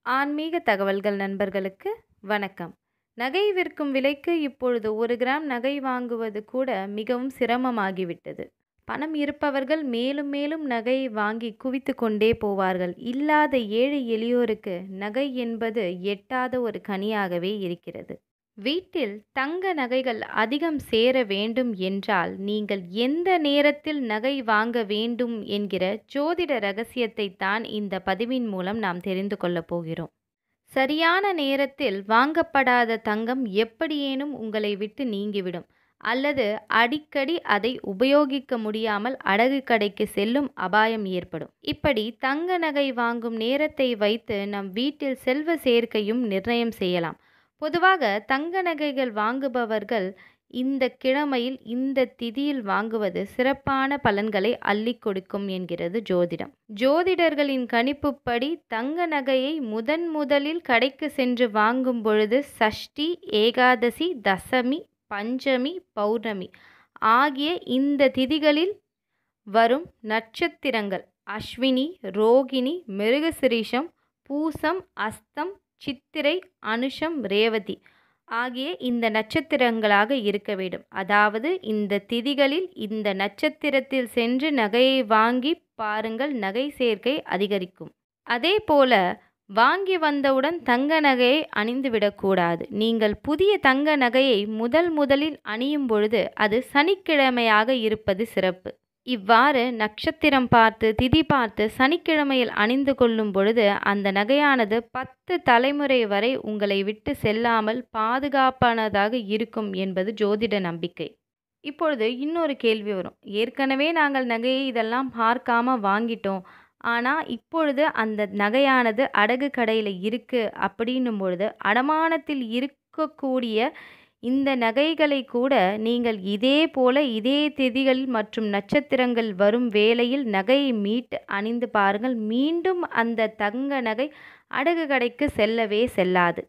ஆன்மீக தகவல்கள் நண்பர்களுக்கு வணக்கம் நகை விற்கும் விலைக்கு இப்பொழுது ஒரு கிராம் நகை வாங்குவது கூட மிகவும் சிரமமாகிவிட்டது பணம் இருப்பவர்கள் மேலும் மேலும் நகை வாங்கி குவித்து கொண்டே போவார்கள் இல்லாத ஏழை எளியோருக்கு நகை என்பது எட்டாத ஒரு கனியாகவே இருக்கிறது வீட்டில் தங்க நகைகள் அதிகம் சேர வேண்டும் என்றால் நீங்கள் எந்த நேரத்தில் நகை வாங்க வேண்டும் என்கிற ஜோதிட ரகசியத்தை தான் இந்த பதிவின் மூலம் நாம் தெரிந்து கொள்ளப் போகிறோம் சரியான நேரத்தில் வாங்கப்படாத தங்கம் எப்படியேனும் உங்களை விட்டு நீங்கிவிடும் அல்லது அடிக்கடி அதை உபயோகிக்க முடியாமல் அடகு கடைக்கு செல்லும் அபாயம் ஏற்படும் இப்படி தங்க நகை வாங்கும் நேரத்தை வைத்து நம் வீட்டில் செல்வ சேர்க்கையும் நிர்ணயம் செய்யலாம் பொதுவாக தங்க நகைகள் வாங்குபவர்கள் இந்த கிழமையில் இந்த திதியில் வாங்குவது சிறப்பான பலன்களை அள்ளி கொடுக்கும் என்கிறது ஜோதிடம் ஜோதிடர்களின் கணிப்புப்படி தங்க நகையை முதன் முதலில் கடைக்கு சென்று வாங்கும் பொழுது சஷ்டி ஏகாதசி தசமி பஞ்சமி பௌர்ணமி ஆகிய இந்த திதிகளில் வரும் நட்சத்திரங்கள் அஸ்வினி ரோகிணி மிருகசிரீஷம் பூசம் அஸ்தம் சித்திரை அனுஷம் ரேவதி ஆகிய இந்த நட்சத்திரங்களாக இருக்க வேண்டும் அதாவது இந்த திதிகளில் இந்த நட்சத்திரத்தில் சென்று நகையை வாங்கி பாருங்கள் நகை சேர்க்கை அதிகரிக்கும் அதே போல வாங்கி வந்தவுடன் தங்க நகையை அணிந்துவிடக்கூடாது நீங்கள் புதிய தங்க நகையை முதல் முதலில் அணியும் பொழுது அது சனிக்கிழமையாக இருப்பது சிறப்பு இவ்வாறு நட்சத்திரம் பார்த்து திதி பார்த்து சனிக்கிழமையில் அணிந்து கொள்ளும் பொழுது அந்த நகையானது பத்து தலைமுறை வரை உங்களை விட்டு செல்லாமல் பாதுகாப்பானதாக இருக்கும் என்பது ஜோதிட நம்பிக்கை இப்பொழுது இன்னொரு கேள்வி வரும் ஏற்கனவே நாங்கள் நகையை இதெல்லாம் பார்க்காம வாங்கிட்டோம் ஆனால் இப்பொழுது அந்த நகையானது அடகு கடையில் இருக்குது அப்படின்னும் பொழுது அடமானத்தில் இருக்கக்கூடிய இந்த நகைகளை கூட நீங்கள் இதே போல இதே திதிகளில் மற்றும் நட்சத்திரங்கள் வரும் வேளையில் நகையை மீட்டு அணிந்து பாருங்கள் மீண்டும் அந்த தங்க நகை அடகு கடைக்கு செல்லவே செல்லாது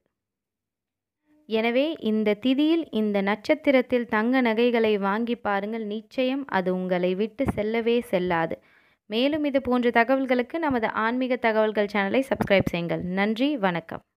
எனவே இந்த திதியில் இந்த நட்சத்திரத்தில் தங்க நகைகளை வாங்கி பாருங்கள் நிச்சயம் அது உங்களை விட்டு செல்லவே செல்லாது மேலும் இது போன்ற தகவல்களுக்கு நமது ஆன்மீக தகவல்கள் சேனலை சப்ஸ்கிரைப் செய்யுங்கள் நன்றி வணக்கம்